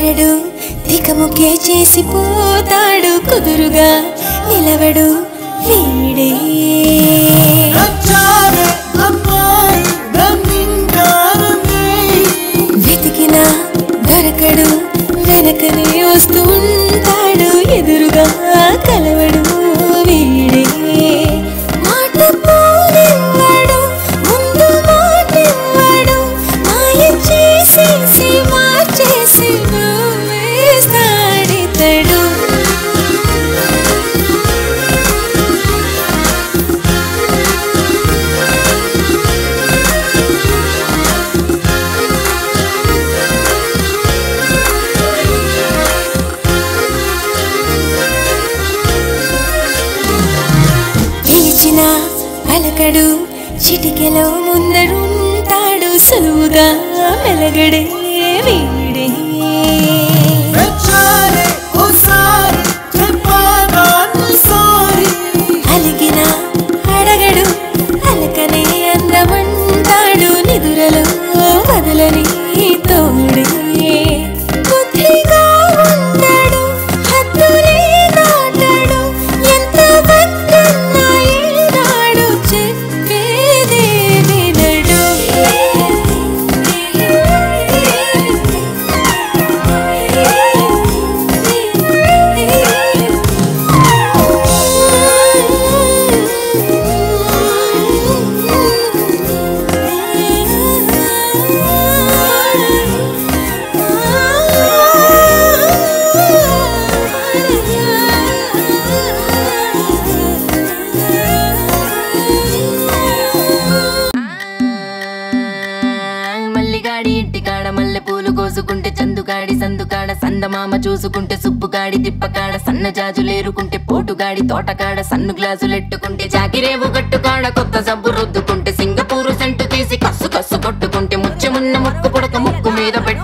కుదరడు తికముకే చేసిపోతాడు కుదురుగా నిలవడు వీడే నచ్చావే అమ్మాయి నన్నింకానమే వెతికినా దొరకడు వెనకనే వస్తూ ఉంటాడు ఎదురుగా కలవడు వీడే మాట పోనివ్వడు ముందు మాటివ్వడు మాయ చేసేసి మార్చేసి వేస్తాడితడు పిలిచిన పలకడు చిటికెలో ముందరుంటాడు సులువుగా మెలగడే వీడే నచ్చావే ఓసారి చెప్పాను సారీ అలిగిన అడగడు అలకనే అందమంటాడు నిదురలో వదలని తోడే బుద్ధిగా ఉండడు హద్దులే దాటడు ఎంత వద్దన్నా ఏనాడు చెప్పేదే వినడు మల్లిగాడి ఇంటికాడ మల్లె పూలు కోసుకుంటే చందుగాడి సందుకాడ సందమామ చూసుకుంటే సుబ్బుగాడి తిప్పకాడ సన్న జాజులేరుకుంటే పోటుగాడి తోటకాడ సన్ను గ్లాసులెట్టుకుంటే జాకిరేవు గట్టుకాడ కొత్త సబ్బు రుద్దుకుంటే సింగపూరు సెంటు తీసి కస్సు కస్సు కొట్టుకుంటే ముచ్చెమున్న ముక్కు పుడక ముక్కు మీద పెట్టి